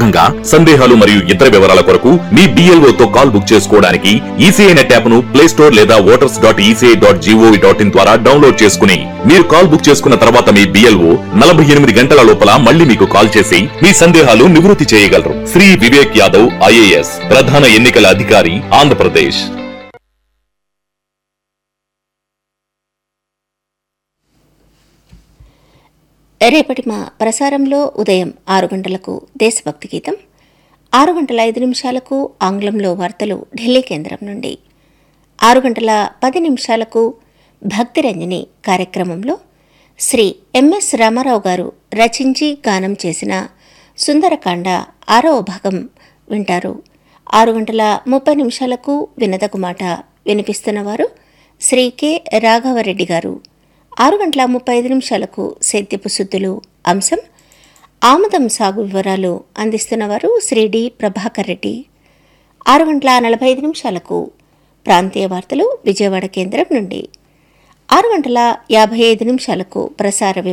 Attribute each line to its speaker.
Speaker 1: భాగంగా సందేహాలు మరియు ఇతర వివరాల కొరకు మీ BLO తో కాల్ బుక్ చేసుకోవడానికి ఈసీఐ నెట్ యాప్ ను ప్లే స్టోర్ లేదా voters dot ECI dot GOV dot in ద్వారా డౌన్లోడ్ చేసుకుని మీరు కాల్ బుక్ చేసుకున్న తర్వాత మీ బిఎల్ఓ నలభై ఎనిమిది గంటల లోపల మళ్ళీ మీకు కాల్ చేసి మీ సందేహాలు నివృత్తి చేయగలరు శ్రీ వివేక్ యాదవ్ ఐఏఎస్ ప్రధాన ఎన్నికల అధికారి ఆంధ్రప్రదేశ్
Speaker 2: రేపటి మా ప్రసారంలో ఉదయం ఆరు గంటలకు దేశభక్తి గీతం ఆరు గంటల ఐదు నిమిషాలకు ఆంగ్లంలో వార్తలు ఢిల్లీ కేంద్రం నుండి ఆరు గంటల పది నిమిషాలకు భక్తిరంజని కార్యక్రమంలో శ్రీ ఎంఎస్ రామారావు గారు రచించి గానం చేసిన సుందరకాండ ఆరవ భాగం వింటారు ఆరు గంటల ముప్పై నిమిషాలకు వినదకు మాట వినిపిస్తున్నవారు శ్రీ కె రాఘవరెడ్డి గారు ఆరు గంటల ముప్పై ఐదు నిమిషాలకు సేద్యపు సుద్దులు అంశం ఆముదం సాగు వివరాలు అందిస్తున్నవారు శ్రీ డి ప్రభాకర్ రెడ్డి ఆరు గంటల నలభై ఐదు నిమిషాలకు ప్రాంతీయ వార్తలు విజయవాడ కేంద్రం నుండి ఆరు గంటల యాభై ఐదు నిమిషాలకు ప్రసార